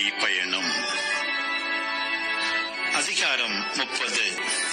பயணம் அதிகாரம் முப்பது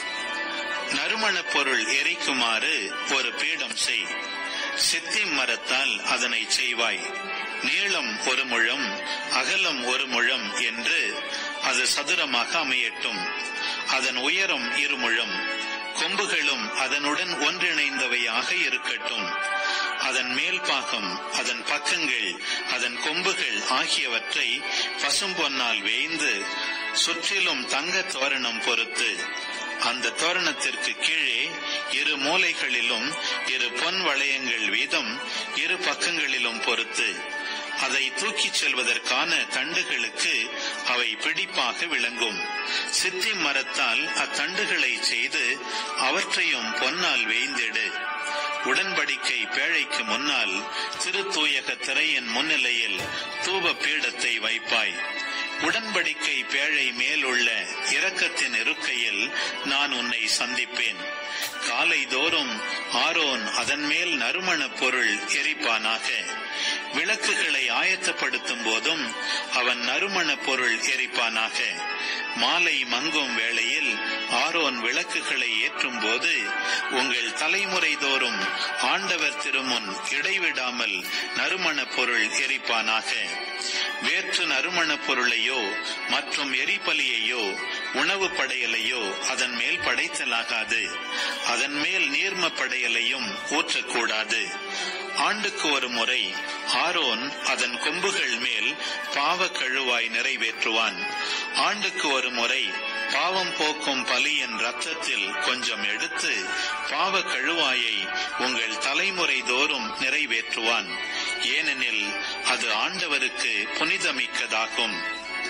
நறுமணப் பொருள் எரிக்குமாறு ஒரு பீடம் செய் சித்தி மரத்தால் அதனை செய்வாய் நீளம் ஒரு முழம் அகலம் ஒரு முழம் என்று அது சதுரமாக அமையட்டும் அதன் உயரம் இரு முழம் கொம்புகளும் அதனுடன் ஒன்றிணைந்தவையாக இருக்கட்டும் அதன் மேல் பாகம் அதன் பக்கங்கள் அதன் கொம்புகள் ஆகியவற்றை பசும்பொன்னால் வேய்ந்து சுற்றிலும் தங்க தோரணம் பொறுத்து அந்த தோரணத்திற்கு கீழே இரு மூலைகளிலும் இரு பொன் வளையங்கள் வீதம் இரு பக்கங்களிலும் பொறுத்து அதை தூக்கிச் செல்வதற்கான தண்டுகளுக்கு அவை பிடிப்பாக விளங்கும் சித்தி மரத்தால் அத்தண்டுகளை செய்து அவற்றையும் பொன்னால் வேய்ந்திடு உடன்படிக்கை பேழைக்கு முன்னால் திருத்தூயக திரையின் முன்னிலையில் தூப பீடத்தை வைப்பாய் உடன்படிக்கை பேழை மேலுள்ள இரக்கத்தின் இருக்கையில் நான் உன்னை சந்திப்பேன் காலை தோறும் ஆரோன் அதன் மேல் நறுமணப் பொருள் எரிப்பானாக விளக்குகளை ஆயத்தப்படுத்தும் போதும் அவன் நறுமணப் பொருள் எரிப்பானாக மாலை மங்கும் வேளையில் ஆரோன் விளக்குகளை ஏற்றும் போது உங்கள் தலைமுறை தோறும் ஆண்டவர் திருமுன் இடைவிடாமல் நறுமணப் பொருள் எரிப்பானாக வேற்று நறுமணப் பொருளையோ மற்றும் எரிபலியையோ உணவு படையலையோ அதன் மேல் படைத்தலாகாது அதன் மேல் நீர்ம படையலையும் ஊற்றக்கூடாது ஆண்டுக்கு ஒரு முறை ஆரோன் அதன் கொம்புகள் மேல் பாவ கழுவாய் நிறைவேற்றுவான் ஆண்டுக்கு ஒரு முறை பாவம் போக்கும் பலியின் ரத்தத்தில் கொஞ்சம் எடுத்து பாவ கழுவாயை உங்கள் தலைமுறை தோறும் நிறைவேற்றுவான் ஏனெனில் அது ஆண்டவருக்கு புனிதமிக்கதாகும்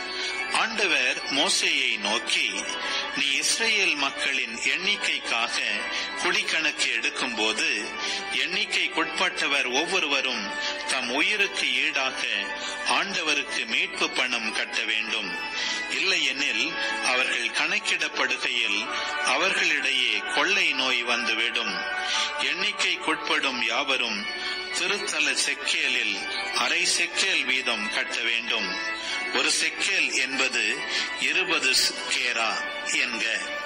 ஆண்டவர் மோசேயை நோக்கி நீ இஸ்ரேல் மக்களின் எண்ணிக்கைக்காக குடிக்கணக்கு எடுக்கும்போது எண்ணிக்கைக்குட்பட்டவர் ஒவ்வொருவரும் தம் உயிருக்கு ஈடாக ஆண்டவருக்கு மீட்பு பணம் கட்ட வேண்டும் இல்லையெனில் அவர்கள் கணக்கிடப்படுகையில் அவர்களிடையே கொள்ளை நோய் வந்துவிடும் எண்ணிக்கைக்குட்படும் யாவரும் திருத்தல செக்கேலில் அரை செக்கேல் வீதம் கட்ட வேண்டும் ஒரு செக்கேல் என்பது இருபது கேரா என்க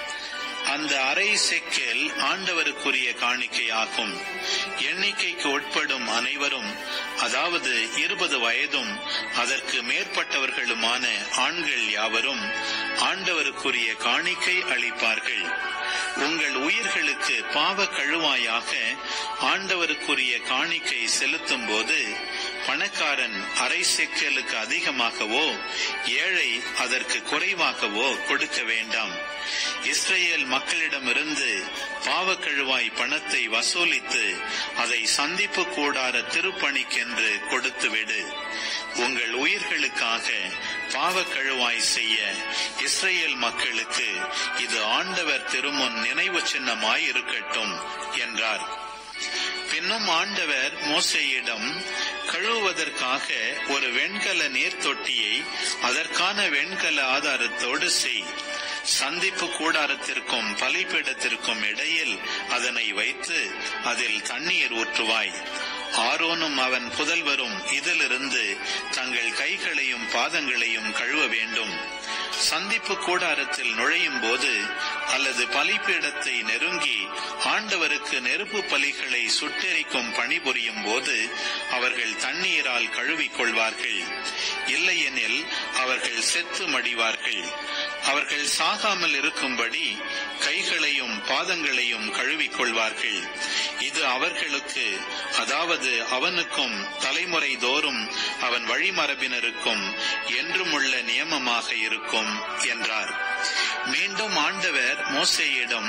அந்த அரை செக்கேல் ஆண்டவருக்குரிய காணிக்கையாகும் எண்ணிக்கைக்கு உட்படும் அனைவரும் அதாவது இருபது வயதும் அதற்கு மேற்பட்டவர்களுமான ஆண்கள் யாவரும் ஆண்டவருக்குரிய காணிக்கை அளிப்பார்கள் உங்கள் உயிர்களுக்கு பாவ கழுவாயாக ஆண்டவருக்குரிய காணிக்கை செலுத்தும் போது பணக்காரன் அரை செக்கலுக்கு அதிகமாகவோ ஏழை அதற்கு குறைவாகவோ கொடுக்க வேண்டாம் இஸ்ரேல் மக்களிடமிருந்து பாவக்கழுவாய் பணத்தை வசூலித்து அதை சந்திப்பு கூடார திருப்பணிக்கென்று கொடுத்துவிடு உங்கள் உயிர்களுக்காக பாவக்கழுவாய் செய்ய இஸ்ரேல் மக்களுக்கு இது ஆண்டவர் திருமுன் நினைவு சின்னமாய் இருக்கட்டும் என்றார் பின்னும் ஆண்டவர் மோசையிடம் கழுவுவதற்காக ஒரு வெண்கல நீர் தொட்டியை அதற்கான வெண்கல ஆதாரத்தோடு செய் சந்திப்பு கூடாரத்திற்கும் பலிபீடத்திற்கும் இடையில் அதனை வைத்து அதில் தண்ணீர் ஊற்றுவாய் ஆரோனும் அவன் புதல்வரும் இதிலிருந்து தங்கள் கைகளையும் பாதங்களையும் கழுவ வேண்டும் சந்திப்பு கூடாரத்தில் நுழையும் போது அல்லது பலிபீடத்தை நெருங்கி ஆண்டவருக்கு நெருப்பு பலிகளை சுட்டெரிக்கும் பணிபுரியும் போது அவர்கள் தண்ணீரால் கழுவிக் கொள்வார்கள் இல்லையெனில் அவர்கள் செத்து மடிவார்கள் அவர்கள் சாகாமல் இருக்கும்படி கைகளையும் பாதங்களையும் கழுவிக் கொள்வார்கள் இது அவர்களுக்கு அதாவது அவனுக்கும் தலைமுறை தோறும் அவன் வழிமரபினருக்கும் என்றுமுள்ள நியமமாக இருக்கும் என்றார் மீண்டும் ஆண்டவர் மோசையிடம்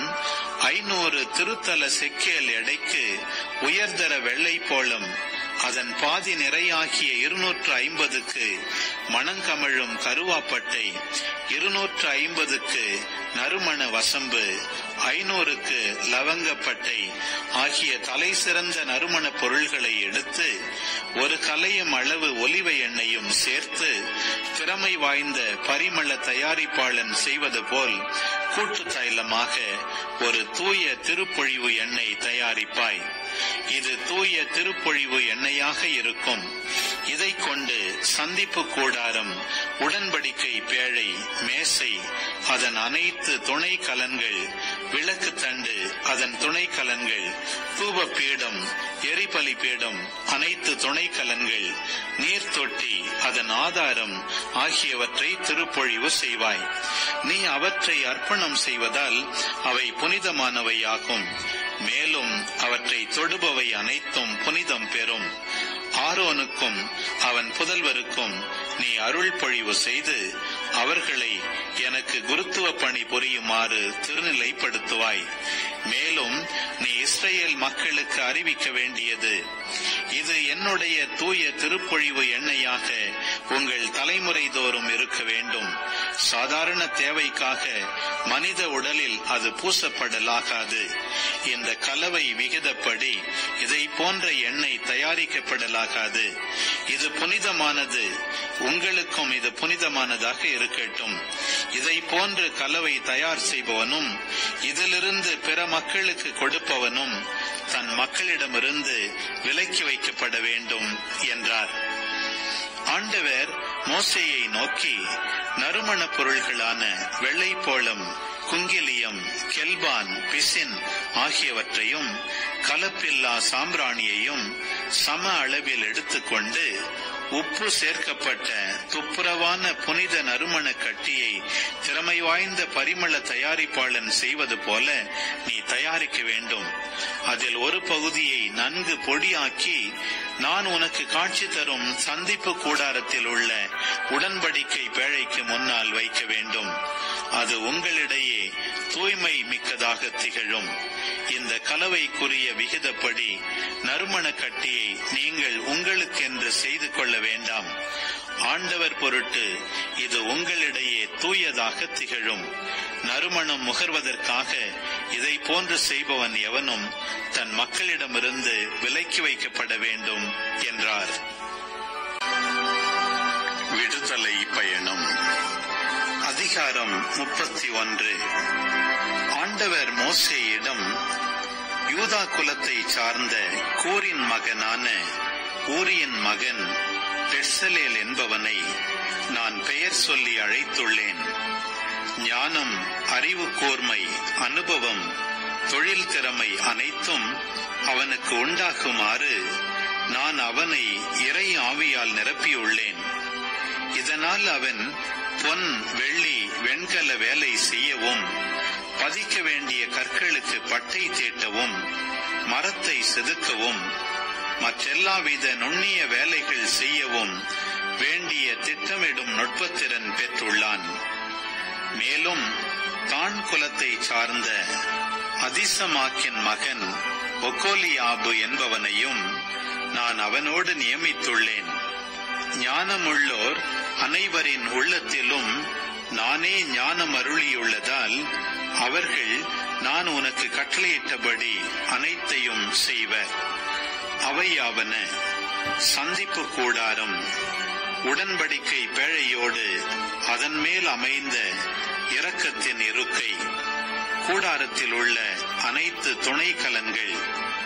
ஐநூறு திருத்தல செக்கேல் எடைக்கு உயர்தர வெள்ளை போலும் அதன் பாதி நிறையாகிய இருநூற்று ஐம்பதுக்கு மணங்கமழும் கருவாப்பட்டை இருநூற்று ஐம்பதுக்கு நறுமண வசம்பு ஐநூறுக்கு லவங்கப்பட்டை ஆகிய தலை சிறந்த நறுமண பொருள்களை எடுத்து ஒரு கலையும் அளவு ஒலிவ எண்ணெயும் சேர்த்து திறமை வாய்ந்த பரிமள தயாரிப்பாளன் செய்வது போல் கூட்டு தைலமாக ஒரு தூய திருப்பொழிவு எண்ணெய் தயாரிப்பாய் இது தூய திருப்பொழிவு எண்ணெயாக இருக்கும் இதை கொண்டு சந்திப்பு கூடாரம் உடன்படிக்கை பேழை மேசை அதன் அனைத்து துணை கலன்கள் விளக்கு தண்டு அதன் துணை கலன்கள் தூப பீடம் எரிபலி பீடம் அனைத்து துணை கலன்கள் நீர் தொட்டி அதன் ஆதாரம் ஆகியவற்றை திருப்பொழிவு செய்வாய் நீ அவற்றை அர்ப்பணம் செய்வதால் அவை புனிதமானவையாகும் மேலும் அவற்றை தொடுபவை அனைத்தும் புனிதம் பெறும் ஆரோனுக்கும் அவன் புதல்வருக்கும் நீ அருள் பொழிவு செய்து அவர்களை எனக்கு குருத்துவ பணி புரியுமாறு திருநிலைப்படுத்துவாய் மேலும் நீ இஸ்ரேல் மக்களுக்கு அறிவிக்க வேண்டியது இது என்னுடைய தூய திருப்பொழிவு எண்ணெயாக உங்கள் தலைமுறை தோறும் இருக்க வேண்டும் சாதாரண தேவைக்காக மனித உடலில் அது பூசப்படலாகாது இந்த கலவை விகிதப்படி இதை போன்ற எண்ணெய் தயாரிக்கப்படலாகாது இது புனிதமானது உங்களுக்கும் இது புனிதமானதாக இருக்கட்டும் இதை போன்று கலவை தயார் செய்பவனும் இதிலிருந்து பிற மக்களுக்கு கொடுப்பவனும் தன் மக்களிடமிருந்து விலக்கி வைக்கப்பட வேண்டும் என்றார் ஆண்டவர் மோசையை நோக்கி நறுமணப் பொருள்களான வெள்ளைப்போளம் குங்கிலியம் கெல்பான் பிசின் ஆகியவற்றையும் கலப்பில்லா சாம்பிராணியையும் சம அளவில் எடுத்துக்கொண்டு உப்பு சேர்க்கப்பட்ட துப்புரவான புனித நறுமண கட்டியை திறமை வாய்ந்த பரிமள தயாரிப்பாளன் செய்வது போல நீ தயாரிக்க வேண்டும் அதில் ஒரு பகுதியை நன்கு பொடியாக்கி நான் உனக்கு காட்சி தரும் சந்திப்பு கூடாரத்தில் உள்ள உடன்படிக்கை பேழைக்கு முன்னால் வைக்க வேண்டும் அது உங்களிடையே தூய்மை மிக்கதாக திகழும் இந்த கலவைக்குரிய விகிதப்படி நறுமண கட்டியை நீங்கள் உங்களுக்கென்று செய்து கொள்ள வேண்டாம் ஆண்டவர் பொருட்டு இது உங்களிடையே தூயதாக திகழும் நறுமணம் முகர்வதற்காக இதை போன்று செய்பவன் எவனும் தன் மக்களிடமிருந்து விலக்கி வைக்கப்பட வேண்டும் என்றார் விடுதலை பயணம் அதிகாரம் முப்பத்தி ஒன்று ஆண்டவர் மோசேயிடம் யூதா குலத்தை சார்ந்த கூரின் மகனான ஊரியின் மகன் பெர்சலேல் என்பவனை நான் பெயர் சொல்லி அழைத்துள்ளேன் ஞானம் அறிவு கூர்மை அனுபவம் தொழில் திறமை அனைத்தும் அவனுக்கு உண்டாகுமாறு நான் அவனை இறை ஆவியால் நிரப்பியுள்ளேன் இதனால் அவன் பொன் வெள்ளி வெண்கல வேலை செய்யவும் பதிக்க வேண்டிய கற்களுக்கு பட்டை தீட்டவும் மரத்தை செதுக்கவும் மற்றெல்லாவித நுண்ணிய வேலைகள் செய்யவும் வேண்டிய திட்டமிடும் நுட்பத்திறன் பெற்றுள்ளான் மேலும் தான் குலத்தை சார்ந்த அதிசமாக்கின் மகன் ஒக்கோலியாபு என்பவனையும் நான் அவனோடு நியமித்துள்ளேன் ஞானமுள்ளோர் அனைவரின் உள்ளத்திலும் நானே ஞானம் அருளியுள்ளதால் அவர்கள் நான் உனக்கு கட்டளையிட்டபடி அனைத்தையும் செய்வர் அவையாவன சந்திப்பு கூடாரம் உடன்படிக்கை பேழையோடு அதன் மேல் அமைந்த இரக்கத்தின் இருக்கை கூடாரத்தில் உள்ள அனைத்து துணை கலன்கள்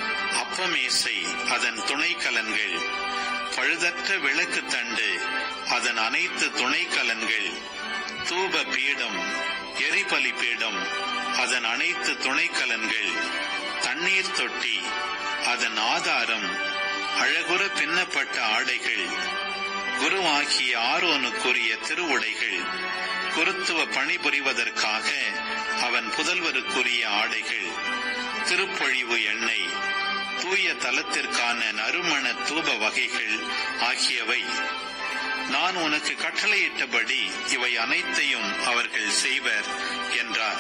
அப்பமேசை அதன் துணை கலன்கள் பழுதற்ற விளக்கு தண்டு அதன் அனைத்து துணை கலன்கள் தூப பீடம் எரிபலி பீடம் அதன் அனைத்து துணை கலன்கள் தண்ணீர் தொட்டி அதன் ஆதாரம் அழகுற பின்னப்பட்ட ஆடைகள் குருவாகிய ஆரோனுக்குரிய திருவுடைகள் குருத்துவ பணிபுரிவதற்காக அவன் புதல்வருக்குரிய ஆடைகள் திருப்பொழிவு எண்ணெய் தூய தலத்திற்கான நறுமண தூப வகைகள் ஆகியவை நான் உனக்கு கட்டளையிட்டபடி இவை அனைத்தையும் அவர்கள் செய்வர் என்றார்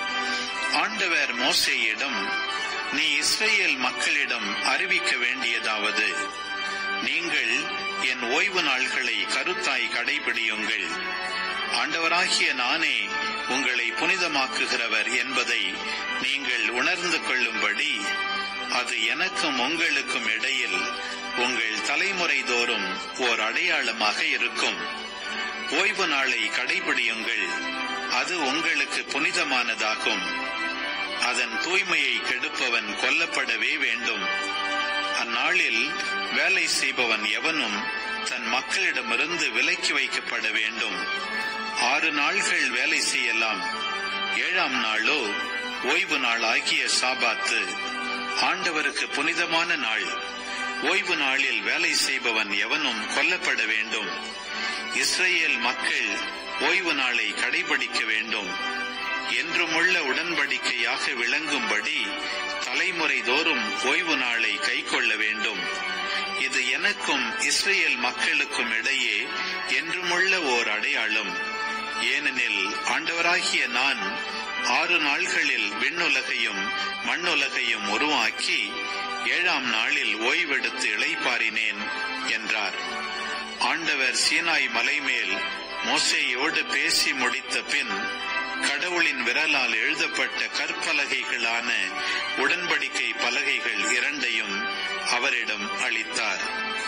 ஆண்டவர் மோசேயிடம் நீ இஸ்ரேல் மக்களிடம் அறிவிக்க வேண்டியதாவது நீங்கள் என் ஓய்வு நாள்களை கருத்தாய் கடைபிடியுங்கள் ஆண்டவராகிய நானே உங்களை புனிதமாக்குகிறவர் என்பதை நீங்கள் உணர்ந்து கொள்ளும்படி அது எனக்கும் உங்களுக்கும் இடையில் உங்கள் தலைமுறை தோறும் ஓர் அடையாளமாக இருக்கும் ஓய்வு நாளை கடைபிடியுங்கள் அது உங்களுக்கு புனிதமானதாகும் அதன் தூய்மையை கெடுப்பவன் கொல்லப்படவே வேண்டும் அந்நாளில் வேலை செய்பவன் எவனும் தன் மக்களிடமிருந்து விலக்கி வைக்கப்பட வேண்டும் ஆறு நாள்கள் வேலை செய்யலாம் ஏழாம் நாளோ ஓய்வு நாள் ஆகிய சாபாத்து ஆண்டவருக்கு புனிதமான நாள் ஓய்வு நாளில் வேலை செய்பவன் எவனும் கொல்லப்பட வேண்டும் இஸ்ரேல் மக்கள் ஓய்வு நாளை கடைபிடிக்க வேண்டும் என்றுமுள்ள உடன்படிக்கையாக விளங்கும்படி தலைமுறை தோறும் ஓய்வு நாளை கைக்கொள்ள வேண்டும் இது எனக்கும் இஸ்ரேல் மக்களுக்கும் இடையே என்றுமுள்ள ஓர் அடையாளம் ஏனெனில் ஆண்டவராகிய நான் ஆறு நாள்களில் விண்ணுலகையும் மண்ணுலகையும் உருவாக்கி ஏழாம் நாளில் ஓய்வெடுத்து இளைப்பாறினேன் என்றார் ஆண்டவர் சீனாய் மலைமேல் மோசையோடு பேசி முடித்த பின் கடவுளின் விரலால் எழுதப்பட்ட கற்பலகைகளான உடன்படிக்கை பலகைகள் இரண்டையும் அவரிடம் அளித்தார்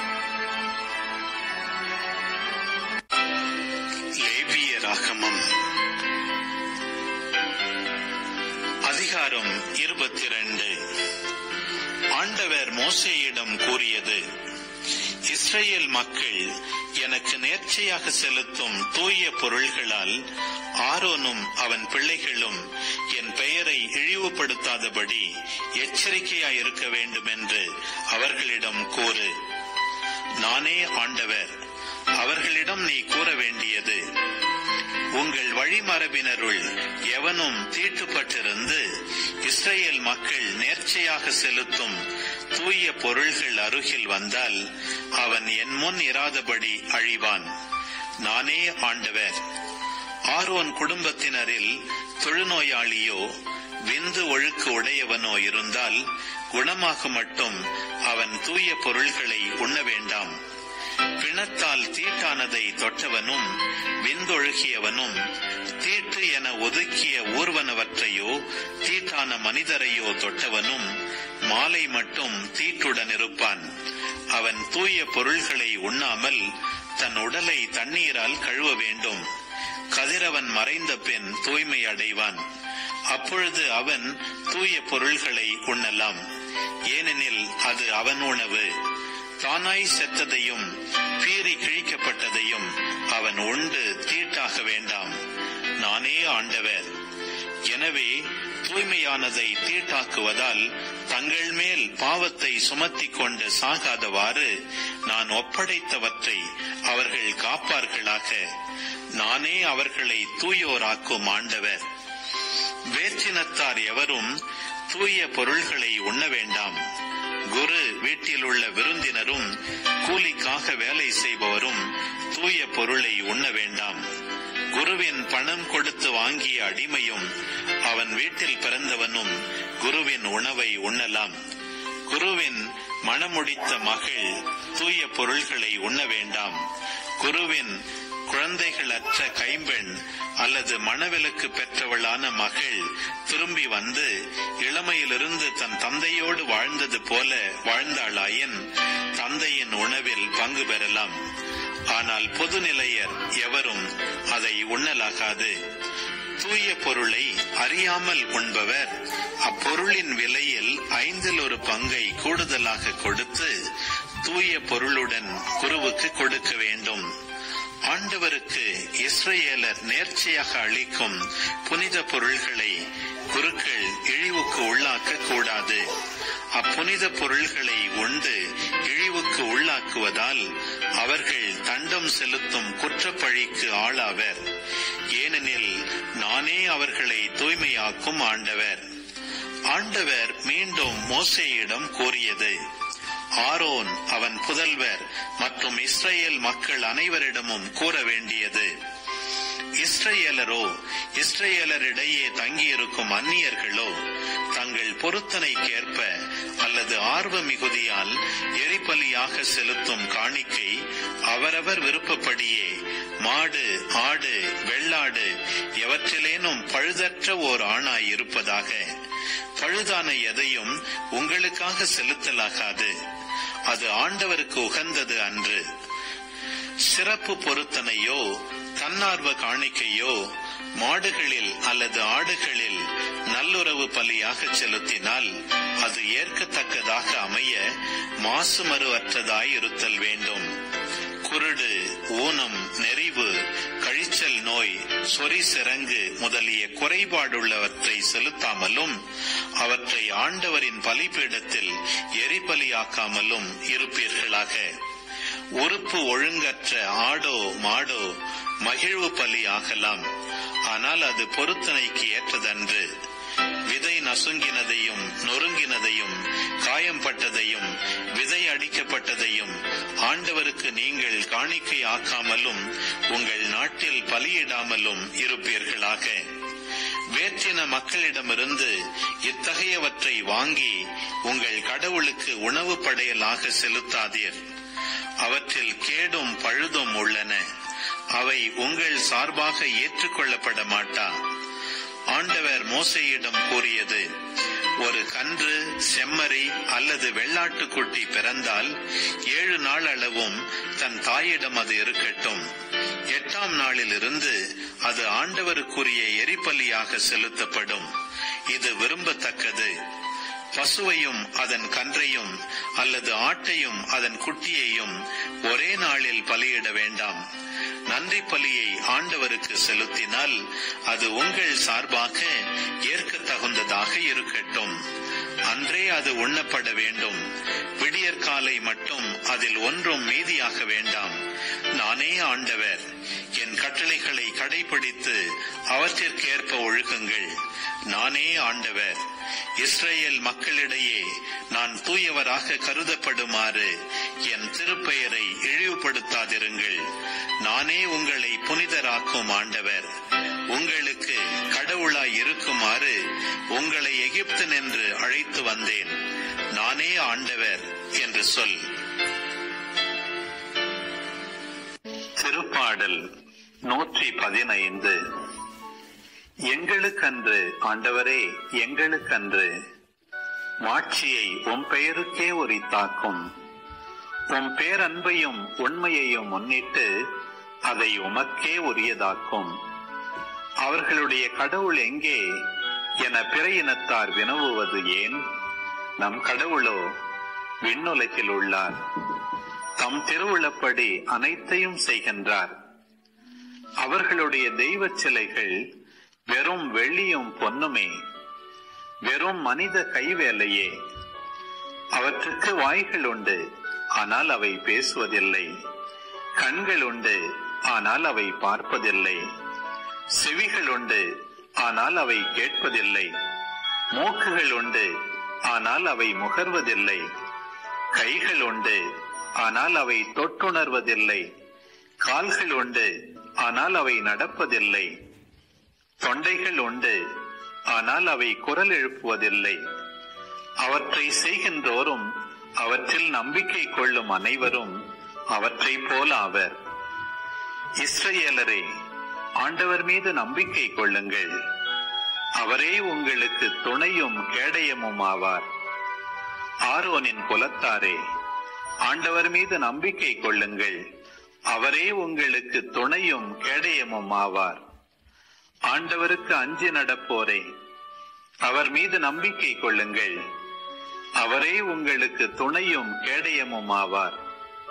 லேவிய ராகமம் அதிகாரம் இருபத்தி இரண்டு ஆண்டவர் மோசேயிடம் கூறியது இஸ்ரேல் மக்கள் எனக்கு நேர்ச்சையாக செலுத்தும் தூய பொருள்களால் ஆரோனும் அவன் பிள்ளைகளும் என் பெயரை இழிவுபடுத்தாதபடி எச்சரிக்கையாயிருக்க வேண்டும் என்று அவர்களிடம் கூறு நானே ஆண்டவர் அவர்களிடம் நீ கூற வேண்டியது உங்கள் வழிமரபினருள் எவனும் தீட்டுப்பட்டிருந்து இஸ்ரேல் மக்கள் நேர்ச்சையாக செலுத்தும் தூய பொருள்கள் அருகில் வந்தால் அவன் என் முன் இராதபடி அழிவான் நானே ஆண்டவர் ஆரோன் குடும்பத்தினரில் தொழுநோயாளியோ விந்து ஒழுக்கு உடையவனோ இருந்தால் குணமாக மட்டும் அவன் தூய பொருள்களை உண்ண வேண்டாம் பிணத்தால் தீட்டானதை தொட்டவனும் விந்தொழுகியவனும் தீட்டு என ஒதுக்கிய ஊர்வனவற்றையோ தீட்டான மனிதரையோ தொட்டவனும் மாலை மட்டும் தீட்டுடன் இருப்பான் அவன் தூய பொருள்களை உண்ணாமல் தன் உடலை தண்ணீரால் கழுவ வேண்டும் கதிரவன் மறைந்த பின் தூய்மை அடைவான் அப்பொழுது அவன் தூய பொருள்களை உண்ணலாம் ஏனெனில் அது அவன் உணவு தானாய் செத்ததையும் பீறி கிழிக்கப்பட்டதையும் அவன் உண்டு தீட்டாக வேண்டாம் நானே ஆண்டவர் எனவே தூய்மையானதை தீட்டாக்குவதால் தங்கள் மேல் பாவத்தை சுமத்திக் கொண்டு சாகாதவாறு நான் ஒப்படைத்தவற்றை அவர்கள் காப்பார்களாக நானே அவர்களை தூயோராக்கும் ஆண்டவர் வேற்றினத்தார் எவரும் தூய பொருள்களை உண்ண வேண்டாம் குரு வீட்டில் உள்ள விருந்தினரும் கூலிக்காக வேலை செய்பவரும் தூய பொருளை உண்ண வேண்டாம் குருவின் பணம் கொடுத்து வாங்கிய அடிமையும் அவன் வீட்டில் பிறந்தவனும் குருவின் உணவை உண்ணலாம் குருவின் மணமுடித்த மகள் தூய பொருள்களை உண்ண வேண்டாம் குருவின் குழந்தைகளற்ற கைம்பெண் அல்லது மணவிலக்கு பெற்றவளான மகள் திரும்பி வந்து இளமையிலிருந்து தன் தந்தையோடு வாழ்ந்தது போல வாழ்ந்தாளாயின் தந்தையின் உணவில் பங்கு பெறலாம் ஆனால் பொதுநிலையர் எவரும் அதை உண்ணலாகாது தூய பொருளை அறியாமல் உண்பவர் அப்பொருளின் விலையில் ஐந்தில் ஒரு பங்கை கூடுதலாக கொடுத்து தூய பொருளுடன் குருவுக்கு கொடுக்க வேண்டும் ஆண்டவருக்கு இஸ்ரேலர் நேர்ச்சையாக அளிக்கும் புனித பொருள்களை குருக்கள் இழிவுக்கு உள்ளாக்க கூடாது அப்புனித பொருள்களை உண்டு இழிவுக்கு உள்ளாக்குவதால் அவர்கள் தண்டம் செலுத்தும் குற்றப்பழிக்கு ஆளாவர் ஏனெனில் நானே அவர்களை தூய்மையாக்கும் ஆண்டவர் ஆண்டவர் மீண்டும் மோசேயிடம் கூறியது ஆரோன் அவன் புதல்வர் மற்றும் இஸ்ரேல் மக்கள் அனைவரிடமும் கூற வேண்டியது இஸ்ரேலரோ இஸ்ரேலரிடையே தங்கியிருக்கும் அந்நியர்களோ தங்கள் பொருத்தனைக்கேற்ப அல்லது ஆர்வ மிகுதியால் எரிபலியாக செலுத்தும் காணிக்கை அவரவர் விருப்பப்படியே மாடு ஆடு வெள்ளாடு எவற்றிலேனும் பழுதற்ற ஓர் ஆணாய் இருப்பதாக பழுதான எதையும் உங்களுக்காக செலுத்தலாகாது அது ஆண்டவருக்கு உகந்தது அன்று சிறப்பு பொருத்தனையோ தன்னார்வ காணிக்கையோ மாடுகளில் அல்லது ஆடுகளில் நல்லுறவு பலியாக செலுத்தினால் அது ஏற்கத்தக்கதாக அமைய மாசுமறு அற்றதாய் இருத்தல் வேண்டும் குருடு ஊனம் நெறிவு கழிச்சல் நோய் சொறி சிறங்கு முதலிய குறைபாடுள்ளவற்றை செலுத்தாமலும் அவற்றை ஆண்டவரின் பலிபீடத்தில் எரிபலியாக்காமலும் இருப்பீர்களாக உறுப்பு ஒழுங்கற்ற ஆடோ மாடோ மகிழ்வு பலி ஆகலாம் ஆனால் அது பொருத்தனைக்கு ஏற்றதன்று விதை நசுங்கினதையும் நொறுங்கினதையும் காயம்பட்டதையும் விதை அடிக்கப்பட்டதையும் ஆண்டவருக்கு நீங்கள் காணிக்கை ஆக்காமலும் உங்கள் நாட்டில் பலியிடாமலும் இருப்பீர்களாக வேற்றின மக்களிடமிருந்து இத்தகையவற்றை வாங்கி உங்கள் கடவுளுக்கு உணவு படையலாக செலுத்தாதீர் அவற்றில் கேடும் பழுதும் உள்ளன அவை உங்கள் சார்பாக ஏற்றுக்கொள்ளப்பட மாட்டா ஆண்டவர் மோசையிடம் கூறியது ஒரு கன்று செம்மறி அல்லது வெள்ளாட்டுக்குட்டி பிறந்தால் ஏழு நாள் அளவும் தன் தாயிடம் அது இருக்கட்டும் எட்டாம் நாளிலிருந்து அது ஆண்டவருக்குரிய எரிபலியாக செலுத்தப்படும் இது விரும்பத்தக்கது பசுவையும் அதன் கன்றையும் அல்லது ஆட்டையும் அதன் குட்டியையும் ஒரே நாளில் பலியிட வேண்டாம் நன்றி பலியை ஆண்டவருக்கு செலுத்தினால் அது உங்கள் சார்பாக ஏற்க தகுந்ததாக இருக்கட்டும் அன்றே அது உண்ணப்பட வேண்டும் விடியற்காலை மட்டும் அதில் ஒன்றும் மீதியாக வேண்டாம் நானே ஆண்டவர் என் கட்டளைகளை கடைபிடித்து அவற்றிற்கேற்ப ஒழுகுங்கள் நானே ஆண்டவர் இஸ்ரேல் மக்களிடையே நான் தூயவராக கருதப்படுமாறு என் திருப்பெயரை இழிவுபடுத்தாதிருங்கள் நானே உங்களை புனிதராக்கும் ஆண்டவர் உங்களுக்கு கடவுளாய் இருக்குமாறு உங்களை எகிப்து நின்று அழைத்து வந்தேன் நானே ஆண்டவர் என்று சொல் திருப்பாடல் நூற்றி பதினைந்து எங்களுக்கன்று ஆண்டவரே எங்களுக்கன்று மாட்சியை உம் பெயருக்கே உரித்தாக்கும் உம் பேரன்பையும் உண்மையையும் முன்னிட்டு அதை உமக்கே உரியதாக்கும் அவர்களுடைய கடவுள் எங்கே என பிற இனத்தார் வினவுவது ஏன் நம் கடவுளோ விண்ணுலகில் உள்ளார் தம் திருவுளப்படி அனைத்தையும் செய்கின்றார் அவர்களுடைய தெய்வச் சிலைகள் வெறும் வெள்ளியும் பொன்னுமே வெறும் மனித கைவேலையே அவற்றுக்கு வாய்கள் உண்டு ஆனால் அவை பேசுவதில்லை கண்கள் உண்டு ஆனால் அவை பார்ப்பதில்லை செவிகள் உண்டு ஆனால் அவை கேட்பதில்லை மூக்குகள் உண்டு ஆனால் அவை முகர்வதில்லை கைகள் உண்டு ஆனால் அவை தொட்டுணர்வதில்லை கால்கள் உண்டு ஆனால் அவை நடப்பதில்லை தொண்டைகள் உண்டு ஆனால் அவை குரல் எழுப்புவதில்லை அவற்றை செய்கின்றோரும் அவற்றில் நம்பிக்கை கொள்ளும் அனைவரும் அவற்றை போல ஆவர் இஸ்ரேலரே ஆண்டவர் மீது நம்பிக்கை கொள்ளுங்கள் அவரே உங்களுக்கு துணையும் கேடயமும் ஆவார் ஆரோனின் குலத்தாரே ஆண்டவர் மீது நம்பிக்கை கொள்ளுங்கள் அவரே உங்களுக்கு துணையும் கேடயமும் ஆவார் ஆண்டவருக்கு அஞ்சி நடப்போரே அவர் மீது நம்பிக்கை கொள்ளுங்கள் அவரே உங்களுக்கு துணையும் கேடயமும் ஆவார்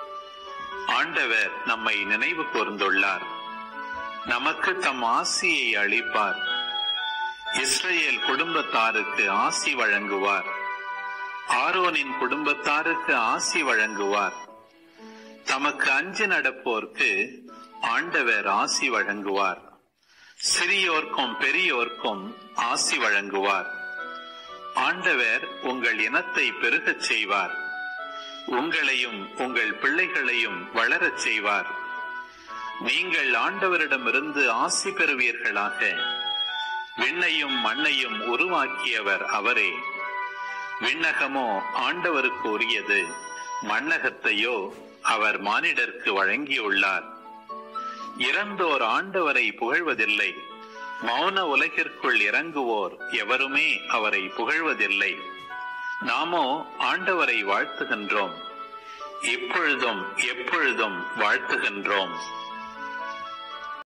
ஆண்டவர் நம்மை நினைவு கூர்ந்துள்ளார் நமக்கு தம் ஆசியை அளிப்பார் இஸ்ரேல் குடும்பத்தாருக்கு ஆசி வழங்குவார் ஆரோனின் குடும்பத்தாருக்கு ஆசி வழங்குவார் தமக்கு அஞ்சு நடப்போர்க்கு ஆண்டவர் ஆசி வழங்குவார் சிறியோர்க்கும் பெரியோர்க்கும் ஆசி வழங்குவார் ஆண்டவர் உங்கள் இனத்தை பெருகச் செய்வார் உங்களையும் உங்கள் பிள்ளைகளையும் வளரச் செய்வார் நீங்கள் ஆண்டவரிடமிருந்து ஆசி பெறுவீர்களாக விண்ணையும் மண்ணையும் உருவாக்கியவர் அவரே விண்ணகமோ ஆண்டவருக்கு உரியது மண்ணகத்தையோ அவர் மானிடர்க்கு வழங்கியுள்ளார் இறந்தோர் ஆண்டவரை புகழ்வதில்லை மௌன உலகிற்குள் இறங்குவோர் எவருமே அவரை புகழ்வதில்லை நாமோ ஆண்டவரை வாழ்த்துகின்றோம் இப்பொழுதும் எப்பொழுதும் வாழ்த்துகின்றோம்